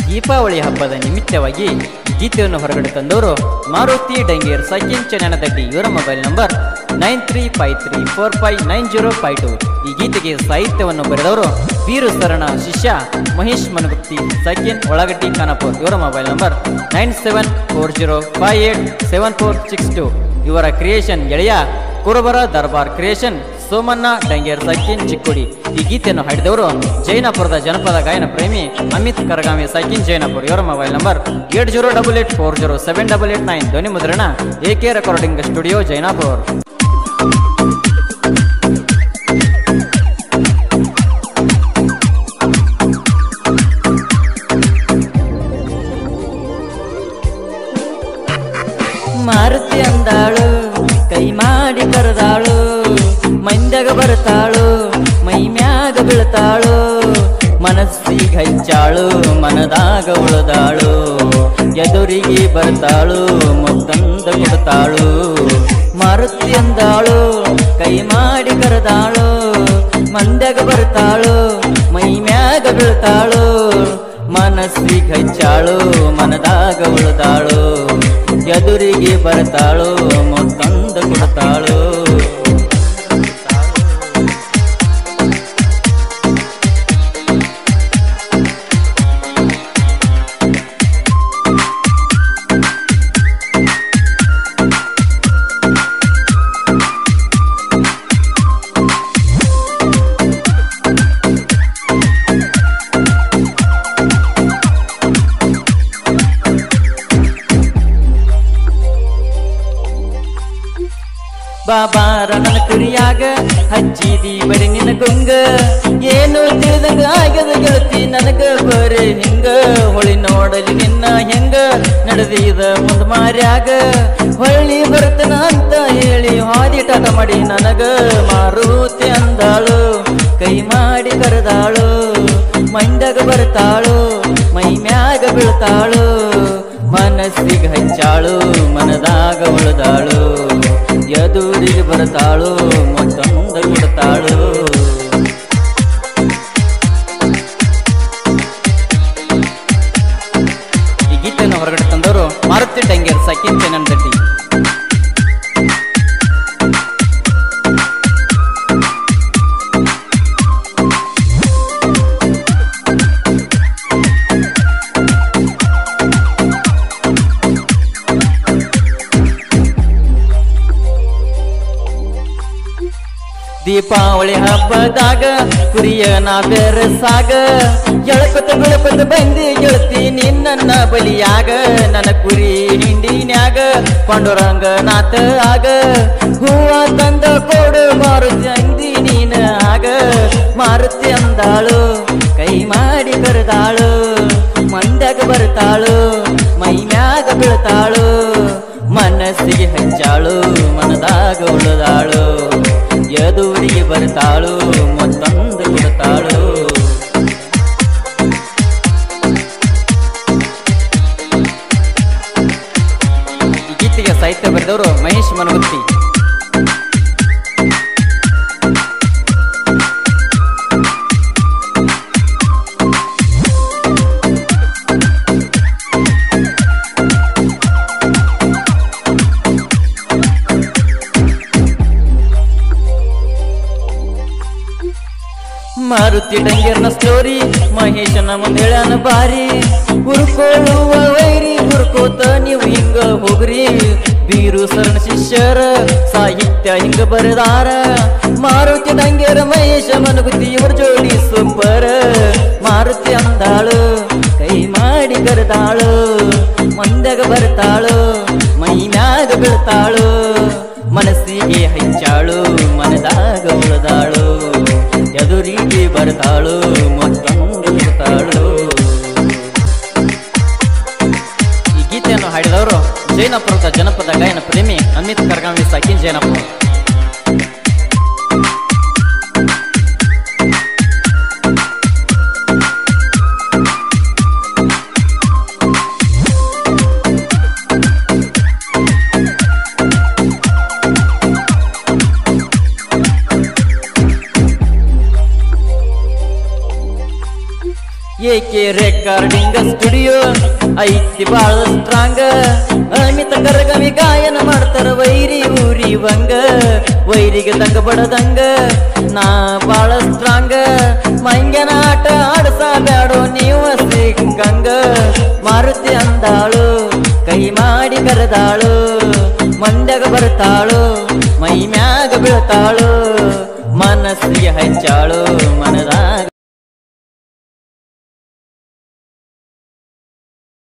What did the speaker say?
ದೀಪಾವಳಿ ಹಬ್ಬದ ನಿಮಿತ್ತವಾಗಿ ಈ ಗೀತೆಯನ್ನು ಹೊರಗಡೆ ತಂದವರು ಮಾರುತಿ ಡಂಗೇರ್ ಸಚಿನ್ ಚನ್ನನದಡ್ಡಿ ಇವರ mobile number nine three five three four five nine zero five two ಈ ಗೀತೆಗೆ ಸಾಹಿತ್ಯವನ್ನು ಬರೆದವರು ವೀರು ಸರಣ ಶಿಷ್ಯ ಮಹೇಶ್ ಮನಗುತ್ತಿ ಸಚಿನ್ ಒಳಗಡ್ಡಿ ಖಾನಾಪುರ್ ಇವರ mobile number nine seven four zero five eight seven four six two ಇವರ ಕ್ರಿಯೇಷನ್ ಗೆಳೆಯ ಕುರುಬರ ದರ್ಬಾರ್ ಕ್ರಿಯೇಷನ್ ಸೋಮಣ್ಣ ಡಂಗೇರ್ ಸೈಕಿನ್ ಚಿಕ್ಕೋಡಿ ಈ ಗೀತೆಯನ್ನು ಹಾಡಿದವರು ಜೈನಪುರದ ಜನಪದ ಗಾಯನ ಪ್ರೇಮಿ ಅಮಿತ್ ಕರಗಾಮಿ ಸೈಕಿನ್ ಜೈನಪುರ್ ಇವರ mobile number eight zero double eight four zero seven double eight nine ಧ್ವನಿ ಮುದ್ರಣ AK recording studio Jainapur Maruti ಅಂದಾಳು ಕೈ ಮಾಡಿ ಕರೆದಾಳು ಮಂದ್ಯಾಗ ಬರ್ತಾಳು ಮೈ ಮ್ಯಾಗ ಬೀಳ್ತಾಳು ಮನಸ್ಸಿಗೆ ಹಚ್ಚಾಳು ಮನದಾಗ ಉಳಿದಾಳು ಎದುರಿಗೆ ಬರ್ತಾಳು ಮುತ್ತಂದ ಕೊಡ್ತಾಳು ಮಾರುತಿ ಅಂದಾಳು ಕೈ ಮಾಡಿ ಕರೆದಾಳು ಮಂದ್ಯಾಗ ಬರ್ತಾಳು ಮೈ ಮ್ಯಾಗ ಬೀಳ್ತಾಳು ಮನಸ್ಸಿಗೆ ಹಚ್ಚಾಳು ಮನದಾಗ ಉಳಿದಾಳು ಎದುರಿಗೆ ಬರ್ತಾಳು ಮೊತ್ತಂದ ಕೊಡ್ತಾಳು ಬಾಬಾರ ನನ್ನ ಕುರಿಯಾಗ ಹಚ್ಚಿದಿ ಬರೀ ನಿನ್ನ ಗುಂಗ ಏನು ತಿಳಿದಂಗ ಆಗದ ಗೆಳತಿ ನನಗ ಬರೀ ಹಿಂಗ ಹೊಳಿ ನೋಡಲಿ ನಿನ್ನ ಹೆಂಗ ನಡೆದಿದ ಮುಂದ್ ಮಾರ್ಯಾಗ ಹೊಳ್ಳಿ ಬರ್ತನ ಅಂತ ಹೇಳಿ ಹಾದಿ ಟಾಟ ಮಾಡಿ ನನಗ ಮಾರುತಿ ಅಂದಾಳು ಕೈ ಮಾಡಿ ಕರೆದಾಳು ಮಂಡಗ ಬರ್ತಾಳು ಮೈ ಮ್ಯಾಗ ಬೀಳ್ತಾಳು ಮನಸ್ಸಿಗೆ ಹಚ್ಚಾಳು ಮನದಾಗ ಉಳಿದಾಳು ಎದುರಿಗೆ ಬರ್ತಾಳು ಮತ್ತೊಂದ ಕೊಡ್ತಾಳು ಈ ಗೀತೆಯನ್ನು ಹೊರಗಡೆ ತಂದವರು ಮಾರುತಿ ಡಂಗೇರ್ ಸಕಿನ್ ಚೆನ್ನನ್ ರೆಡ್ಡಿ ದೀಪಾವಳಿ ಹಬ್ಬದಾಗ ಕುರಿಯ ನಾ ಬೆರಸಾಗ ಎಳಪತ ಬೆಳಪತ ಬಂದಿ ಗೆಳತಿ ನಿನ್ನ ಬಲಿಯಾಗ ನನ್ನ ಕುರಿ ಹಿಂಡಿನ್ಯಾಗ ಪಾಂಡುರಂಗ ನಾಥ ಆಗ ಹೂವ ತಂದ ಕೊಡು ಮಾರುತಿ ಅಂದಿ ನೀನ ಆಗ ಮಾರುತಿ ಅಂದಾಳು ಕೈ ಮಾಡಿ ಕರೆದಾಳು ಮಂದ್ಯಾಗ ಬರ್ತಾಳು ಮೈ ಮ್ಯಾಗ ಬೀಳ್ತಾಳು ಮನಸ್ಸಿಗೆ ಹಚ್ಚಾಳು ಮನದಾಗ ಉಳಿದಾಳು ಎದುರಿಗೆ ಬರ್ತಾಳು ಮತ್ತೊಂದು ಕೊಡ್ತಾಳು ಈ ಗೀತೆಗೆ ಸಾಹಿತ್ಯ ಬರೆದವರು ಮಹೇಶ್ ಮನಗುತ್ತಿ ಮಾರುತಿ ಡಂಗರ್ನ ಸ್ಟೋರಿ ಮಹೇಶನ ಮುಂದೆ ಹೇಳ್ಯಾನ ಬಾರಿ ಹುರ್ಕೊಳ್ಳುವ ವೈರಿ ಹುರ್ಕೋತ ನೀವು ಹಿಂಗ ಹೋಗ್ರಿ ಬೀರು ಸರಣ ಶಿಷ್ಯರ ಸಾಹಿತ್ಯ ಹಿಂಗ ಬರೆದಾರ ಮಾರುತಿ ಡಂಗೇರ ಮಹೇಶ ಮನಗುತ್ತಿ ಇವ್ರ ಜೋಡಿ ಸೂಪರ್ ಮಾರುತಿ ಅಂದಾಳು ಕೈ ಮಾಡಿ ಕರೆದಾಳು ಮಂದ್ಯಾಗ ಬರ್ತಾಳು ಮೈ ಮ್ಯಾಗ ಬೀಳ್ತಾಳು ಮನಸ್ಸಿಗೆ ಹಚ್ಚಾಳು ಮನದಾಗ ಉಳಿದಾಳು ಎದುರಿಗೆ ಬರ್ತಾಳು ಮತ್ತೊಂದು ಬರ್ತಾಳು ಈ ಗೀತೆಯನ್ನು ಹಾಡಿದವರು ಜೈನಪುರದ ಜನಪದ ಗಾಯನ ಪ್ರೇಮಿ ಅಮಿತ್ ಕರ್ಗಾಮಿ ಸಾಕಿನ್ ಜೈನಪುರ ಏಕೆ ರೆಕಾರ್ಡಿಂಗ್ ರೆಕಾರ್ಡಿಂಗ್ ಸ್ಟುಡಿಯೋ ಐತಿ ಬಾಳ ಸ್ಟ್ರಾಂಗ್ ಅಮಿತ ಕರಗಮಿ ಗಾಯನ ಮಾಡ್ತಾರ ವೈರಿ ಊರಿ ವಂಗ ವೈರಿಗೆ ದಂಗ ಬಡದಂಗ ನಾ ಬಾಳ ಸ್ಟ್ರಾಂಗ್ ಮಂಗ್ಯನ ಆಟ ಆಡಸ ಬ್ಯಾಡೋ ನೀವು ಸಿಕ್ಕಂಗ ಮಾರುತಿ ಅಂದಾಳು ಕೈ ಮಾಡಿ ಕರೆದಾಳು ಮಂಡ್ಯಾಗ ಬರ್ತಾಳು ಮೈ ಮ್ಯಾಗ ಬೀಳ್ತಾಳು ಮನಸ್ಸಿಗೆ ಹಚ್ಚಾಳು ಮನದಾಗ